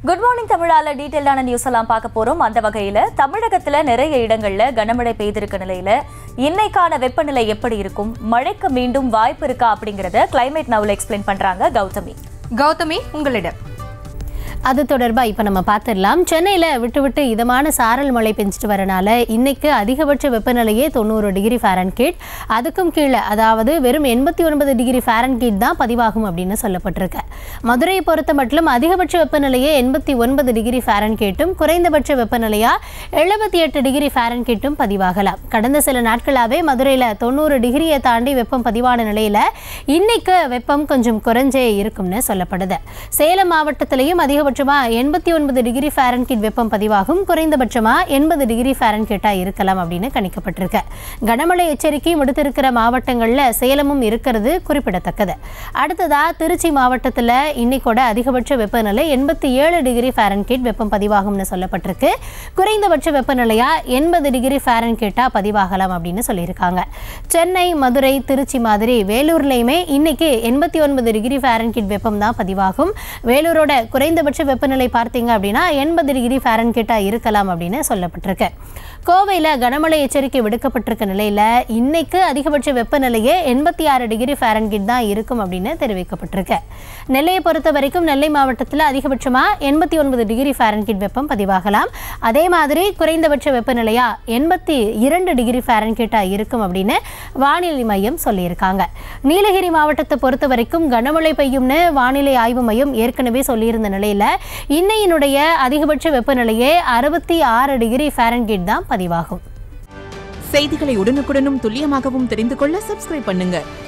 good morning தமிழால டீட்டெயிலான news எல்லாம் பார்க்க போறோம் அந்த வகையில தமிழகத்துல நிறைய இடங்கள்ல கனமழை பெய்திருக்க நிலையில இன்னைக்கான வெப்பநிலை எப்படி இருக்கும் மழைக்கு மீண்டும் வாய்ப்பு இருக்கா அப்படிங்கறத கிளைமேட் நவுல எக்ஸ்பிளைன் பண்றாங்க கௌதமி கௌதமி உங்களிடம் அது தொடர்பாக இப்போ நம்ம பார்த்துடலாம் சென்னையில் விட்டு விட்டு இதமான சாரல் மழை பெஞ்சிட்டு வரனால இன்னைக்கு அதிகபட்ச வெப்பநிலையே தொண்ணூறு டிகிரி ஃபாரன்கீட் அதுக்கும் கீழே அதாவது வெறும் எண்பத்தி ஒன்பது டிகிரி ஃபாரன்கீட் தான் பதிவாகும் அப்படின்னு சொல்லப்பட்டிருக்கு மதுரையை பொறுத்த மட்டும் அதிகபட்ச வெப்பநிலையே எண்பத்தி ஒன்பது டிகிரி ஃபாரன்கீட்டும் குறைந்தபட்ச வெப்பநிலையா எழுபத்தி எட்டு டிகிரி ஃபாரன்கீட்டும் பதிவாகலாம் கடந்த சில நாட்களாகவே மதுரையில் தொண்ணூறு டிகிரியை தாண்டி வெப்பம் பதிவான நிலையில் இன்னைக்கு வெப்பம் கொஞ்சம் குறைஞ்சே இருக்கும்னு சொல்லப்படுது சேலம் மாவட்டத்திலையும் அதிகபட்சமாக எண்பத்தி ஒன்பது டிகிரி ஃபாரன்கீட் வெப்பம் பதிவாகும் குறைந்தபட்சமாக எண்பது டிகிரி ஃபாரன்கீட்டாக இருக்கலாம் அப்படின்னு கணிக்கப்பட்டிருக்கு கனமழை எச்சரிக்கை விடுத்திருக்கிற மாவட்டங்களில் சேலமும் இருக்கிறது குறிப்பிடத்தக்கது அடுத்ததா திருச்சி மாவட்டத்தில் இன்னைக்கோட அதிகபட்ச வெப்பநிலை எண்பத்தி ஏழு டிகிரி ஃபாரன்கீட் வெப்பம் பதிவாகும்னு சொல்லப்பட்டிருக்கு குறைந்தபட்ச வெப்பநிலையா எண்பது டிகிரி ஃபாரன்கீட்டாக பதிவாகலாம் அப்படின்னு சொல்லியிருக்காங்க சென்னை மதுரை திருச்சி மாதிரி வேலூர்லையுமே இன்னைக்கு எண்பத்தி ஒன்பது டிகிரி ஃபாரன்கீட் வெப்பம் தான் பதிவாகும் வேலூரோட குறைந்தபட்ச வெப்பநிலை பார்த்தீங்க அப்படின்னா எண்பது டிகிரி ஃபாரன்கீட்டாக இருக்கலாம் அப்படின்னு சொல்லப்பட்டிருக்கு கோவையில் கனமழை எச்சரிக்கை விடுக்கப்பட்டிருக்க நிலையில் இன்னைக்கு அதிகபட்ச வெப்பநிலையே எண்பத்தி ஆறு டிகிரி ஃபாரன்கீட் தான் இருக்கும் அப்படின்னு தெரிவிக்கப்பட்டிருக்கு நெல்லையை பொறுத்த வரைக்கும் நெல்லை மாவட்டத்தில் அதிகபட்சமாக எண்பத்தி ஒன்பது டிகிரி ஃபாரன்கீட் வெப்பம் பதிவாகலாம் அதே மாதிரி குறைந்தபட்ச வெப்பநிலையா எண்பத்தி இரண்டு டிகிரி ஃபாரன்கீட்டாக இருக்கும் அப்படின்னு வானிலை மையம் சொல்லியிருக்காங்க நீலகிரி மாவட்டத்தை பொறுத்த வரைக்கும் கனமழை பெய்யும்னு வானிலை ஆய்வு மையம் ஏற்கனவே சொல்லியிருந்த நிலையில் இன்னையினுடைய அதிகபட்ச வெப்பநிலையே அறுபத்தி ஆறு டிகிரி ஃபாரன்கீட் தான் பதிவாகும் செய்திகளை உடனுக்குடனும் துல்லியமாகவும் தெரிந்து கொள்ள சப்ஸ்கிரைப் பண்ணுங்க